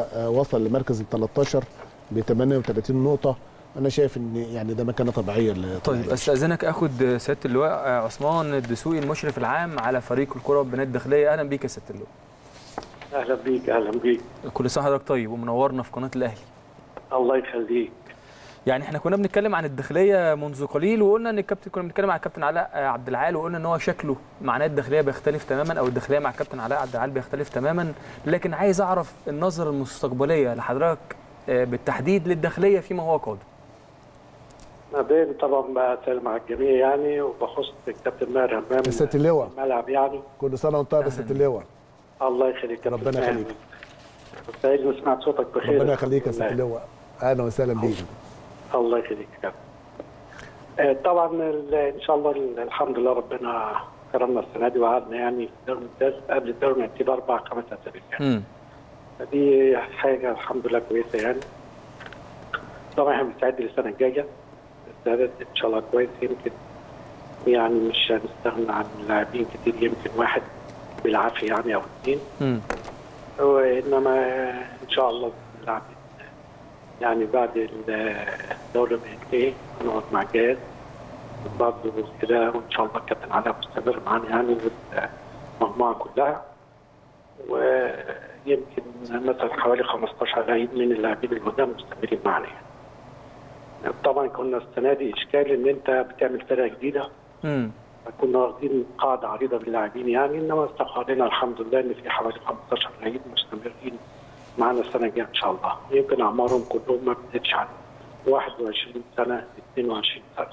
آه، وصل لمركز ال 13 ب 38 نقطه انا شايف ان يعني ده مكانه طبيعيه لطارق طيب العشري. استاذنك اخد سياده اللواء آه، عثمان الدسوقي المشرف العام على فريق الكره بنادي الداخليه اهلا بيك يا سياده اللواء اهلا بيك اهلا بيك كل سنه وحضرتك طيب ومنورنا في قناه الاهلي الله يخليك يعني احنا كنا بنتكلم عن الداخليه منذ قليل وقلنا ان الكابتن كنا بنتكلم عن الكابتن علاء آه، عبد العال وقلنا ان هو شكله مع نادي الداخليه بيختلف تماما او الداخليه مع الكابتن علاء عبد العال بيختلف تماما لكن عايز اعرف النظره المستقبليه لحضرتك آه، بالتحديد للداخليه فيما هو قادم مبدئيا طبعا بسلم على الجميع يعني وبخص الكابتن ماهر همام يا سياده اللواء الملعب يعني كل سنه وانت طيب يا سياده اللواء الله يخليك كابتن ربنا ماهر. يخليك. سعيد اني سمعت صوتك بخير ربنا يخليك يا سياده اللواء اهلا وسهلا بيك الله يخليك يا كابتن آه، طبعا ال- ان شاء الله ال- الحمد لله ربنا كرمنا السنه دي وقعدنا يعني في الدوري الممتاز قبل الدوري ما يبتدي اربع خمس اسابيع يعني. امم فدي حاجه الحمد لله كويسه يعني طبعا احنا بنستعد للسنه الجايه استعداد ان شاء الله كويس يمكن يعني مش هنستغنى عن لاعبين كتير يمكن واحد بالعافيه يعني او اثنين امم وانما ان شاء الله نلعب يعني بعد الدوري ما ينتهي نقعد مع الجهاز برضه كده وان شاء الله الكابتن علاء مستمر معانا يعني والمجموعه كلها ويمكن مثلا حوالي 15 لعيب من اللاعبين اللي قدام مستمرين معانا يعني. طبعا كنا السنه دي اشكال ان انت بتعمل فرقه جديده امم كنا واخدين قاعده عريضه باللاعبين يعني انما استقرينا الحمد لله ان في حوالي 15 لعيب مستمرين معانا السنه الجايه ان شاء الله يمكن اعمارهم كلهم ما بتزيدش عن 21 سنه 22 سنه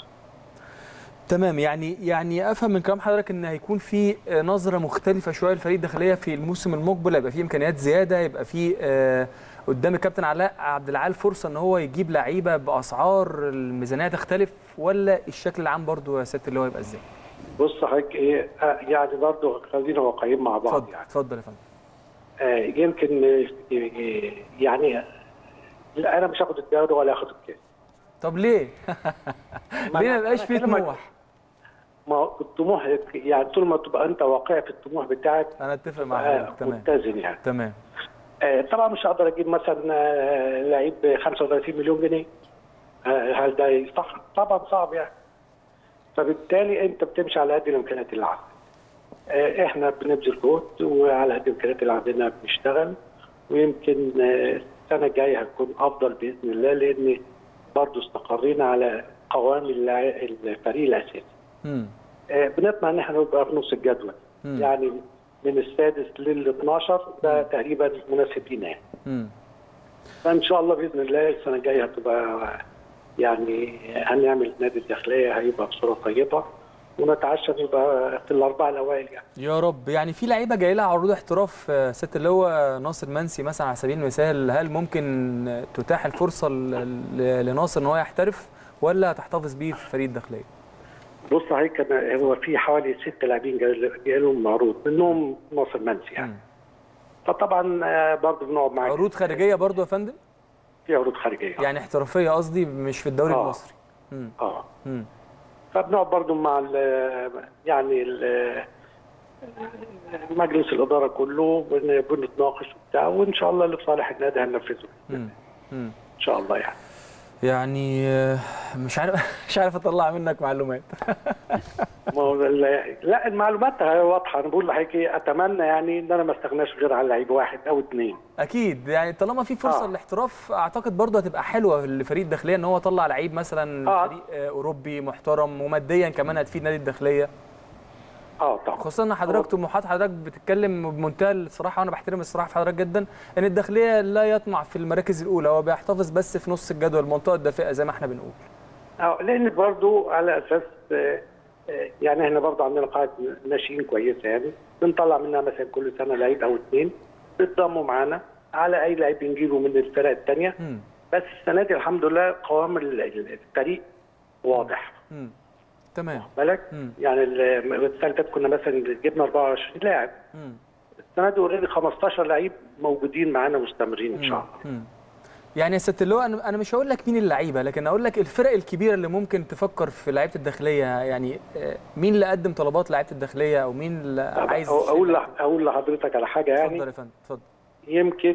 تمام يعني يعني افهم من كلام حضرتك ان هيكون في آه، نظره مختلفه شويه للفريق الداخليه في الموسم المقبل هيبقى في امكانيات زياده يبقى في آه، قدام الكابتن علاء عبد العال فرصه ان هو يجيب لعيبه باسعار الميزانيه تختلف ولا الشكل العام برضو يا سياده اللي هو يبقى ازاي؟ بص حضرتك ايه آه، يعني برضه خلينا واقعيين مع بعض اتفضل يعني اتفضل يا فندم آه، يمكن آه، يعني لا انا مش هاخد الدوري ولا هاخد الكاس طب ليه؟ ما ليه ما أنا- يبقاش أنا فيه كلامك- طموح؟ ما هو الطموح يعني طول ما تبقى انت واقعي في الطموح بتاعك انا اتفق مع آه، حضرتك تمام متزن يعني تمام آه، طبعا مش هقدر اجيب مثلا آه، لعيب ب 35 مليون جنيه آه، هل ده صح؟ طبعا صعب يعني فبالتالي انت بتمشي على قد الامكانيات اللي عندك آه، احنا بنبذل جهد وعلى قد الامكانيات اللي عندنا بنشتغل ويمكن آه، السنه الجايه هتكون افضل باذن الله لان برضه استقرينا على قوام اللاع- الفريق الاساسي امم آه، بنطمع ان احنا نبقى في نص الجدول مم. يعني من السادس لل 12 ده تقريبا مناسب لينا يعني. امم فان شاء الله باذن الله السنه الجايه هتبقى يعني هنعمل نادي الداخليه هيبقى بصوره طيبه ونتعشى نبقى في الاربعه الاوائل يعني يا رب يعني في لعيبه جاي لها عروض احتراف آه، سياده اللي هو ناصر منسي مثلا على سبيل المثال هل ممكن آه، تتاح الفرصه ل- ل- لناصر ان هو يحترف ولا هتحتفظ بيه في فريق الداخليه؟ بص هيك كان هو في حوالي ست لاعبين جاي جاي لهم معروض منهم ناصر منسي يعني مم. فطبعا آه، برضه بنقعد معاه عروض خارجيه برضو يا فندم؟ في عروض خارجيه يعني احترافيه قصدي مش في الدوري آه. المصري. امم اه امم فبنقعد برضه مع ال- يعني ال- مجلس الاداره كله بن- بنتناقش وبتاع وان شاء الله اللي في صالح النادي هننفذه امم امم ان شاء الله يعني يعني آه، مش عارف مش عارف اطلع منك معلومات ما هو ال- لا المعلومات واضحه انا بقول لحضرتك إيه، اتمنى يعني ان انا ما استغناش غير عن لعيب واحد او اثنين اكيد يعني طالما في فرصه آه. للاحتراف اعتقد برضه هتبقى حلوه لفريق الداخليه ان هو طلع لعيب مثلا آه. فريق آه، اوروبي محترم وماديا كمان هتفيد نادي الداخليه اه طبعا خصوصا ان حضرتك طموحات حضرتك بتتكلم بمنتهى الصراحه وانا بحترم الصراحه في حضرتك جدا ان الداخليه لا يطمع في المراكز الاولى هو بيحتفظ بس في نص الجدول المنطقه الدافئه زي ما احنا بنقول اه لان برضو على اساس آه، آه، يعني احنا برضو عندنا قاعده ناشئين كويسه يعني بنطلع منها مثلا كل سنه لعيب او اثنين بيتضموا معانا على اي لعيب بنجيبه من الفرق الثانيه امم بس السنه دي الحمد لله قوام ال- ال- الفريق واضح امم تمام بالك مم. يعني ال- السنه اللي فاتت كنا مثلا جبنا 24 لاعب امم السنه دي اوريدي 15 لعيب موجودين معانا مستمرين ان شاء الله مم. يعني يا ست اللواء انا أنا مش هقول لك مين اللعيبه لكن اقول لك الفرق الكبيره اللي ممكن تفكر في لعيبه الداخليه يعني آه، مين اللي قدم طلبات لعيبه الداخليه او مين اللي عايز أو- اقول لح- اقول لحضرتك على حاجه يعني اتفضل يا فندم اتفضل يمكن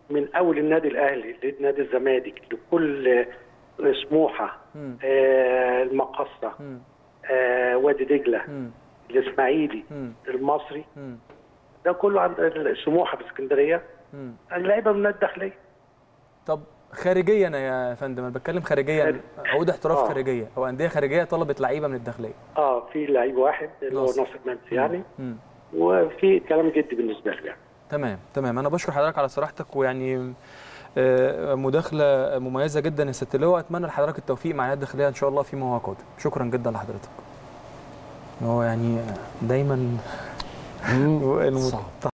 من اول النادي الاهلي لنادي الزمالك لكل آه، سموحه مم. آه، المقصه مم. آه، وادي دجله مم. الاسماعيلي مم. المصري مم. ده كله عند سموحه في اسكندريه مم. اللعيبه من النادي الداخليه طب خارجيا يا فندم انا بتكلم خارجيا عقود احتراف آه. خارجيه او انديه خارجيه طلبت لعيبه من الداخليه اه في لعيب واحد اللي هو ناصر. ناصر منسي يعني مم. وفي كلام جدي بالنسبه له يعني تمام تمام انا بشكر حضرتك على صراحتك ويعني آه، مداخله مميزه جدا يا ست لواء اتمنى لحضرتك التوفيق مع النادي الداخليه ان شاء الله فيما هو قادم شكرا جدا لحضرتك هو يعني دايما مم. المت- صعب